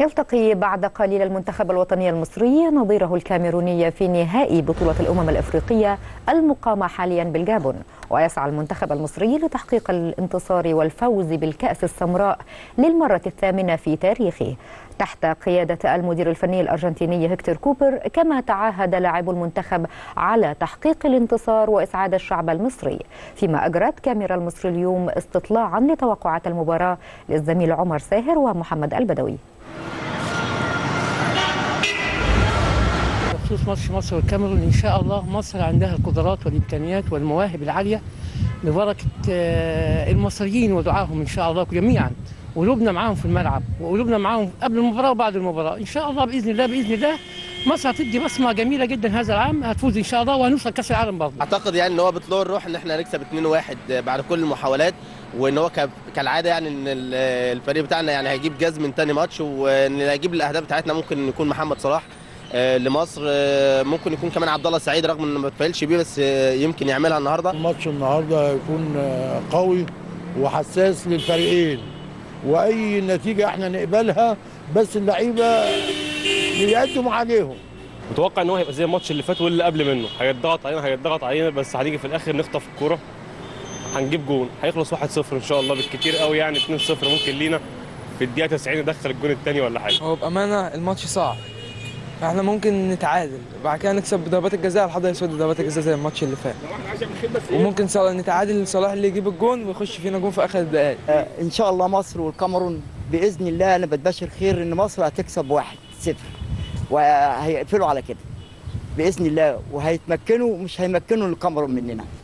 يلتقي بعد قليل المنتخب الوطني المصري نظيره الكاميروني في نهائي بطولة الأمم الأفريقية المقامة حاليا بالجابون ويسعى المنتخب المصري لتحقيق الانتصار والفوز بالكأس السمراء للمرة الثامنة في تاريخه تحت قيادة المدير الفني الأرجنتيني هكتور كوبر كما تعهد لاعب المنتخب على تحقيق الانتصار وإسعاد الشعب المصري فيما أجرت كاميرا المصري اليوم استطلاعا لتوقعات المباراة للزميل عمر ساهر ومحمد البدوي بخصوص ماتش مصر والكاميرون ان شاء الله مصر عندها القدرات والامكانيات والمواهب العاليه ببركه المصريين ودعائهم ان شاء الله جميعا وقلوبنا معاهم في الملعب وقلوبنا معاهم قبل المباراه وبعد المباراه ان شاء الله باذن الله باذن الله مصر هتدي بصمه جميله جدا هذا العام هتفوز ان شاء الله وهنوصل كاس العالم برضه اعتقد يعني ان هو بطلوع الروح ان احنا هنكسب 2-1 بعد كل المحاولات وان هو كالعاده يعني ان الفريق بتاعنا يعني هيجيب جاز من تاني ماتش وان هيجيب الاهداف بتاعتنا ممكن يكون محمد صلاح لمصر ممكن يكون كمان عبد الله السعيد رغم انه ما تفائلش بيه بس يمكن يعملها النهارده الماتش النهارده هيكون قوي وحساس للفريقين واي نتيجه احنا نقبلها بس اللعيبه يقدموا عليهم متوقع ان هو هيبقى زي الماتش اللي فات واللي قبل منه هيتضغط علينا هيتضغط علينا بس هنيجي في الاخر نخطف الكوره هنجيب جون هيخلص 1-0 ان شاء الله بالكتير قوي يعني 2-0 ممكن لينا في الدقيقه 90 ندخل الجون الثاني ولا حاجه هو بامانه الماتش صعب احنا ممكن نتعادل بعد كده نكسب بضربات الجزاء الحضر يسود ضربات الجزاء زي الماتش اللي فات وممكن صلاح نتعادل صلاح اللي يجيب الجون ويخش فينا جون في اخر الدقائق آه ان شاء الله مصر والكاميرون باذن الله انا بتبشر خير ان مصر هتكسب واحد صفر وهيقفلوا على كده باذن الله وهيتمكنوا مش هيمكنوا الكاميرون مننا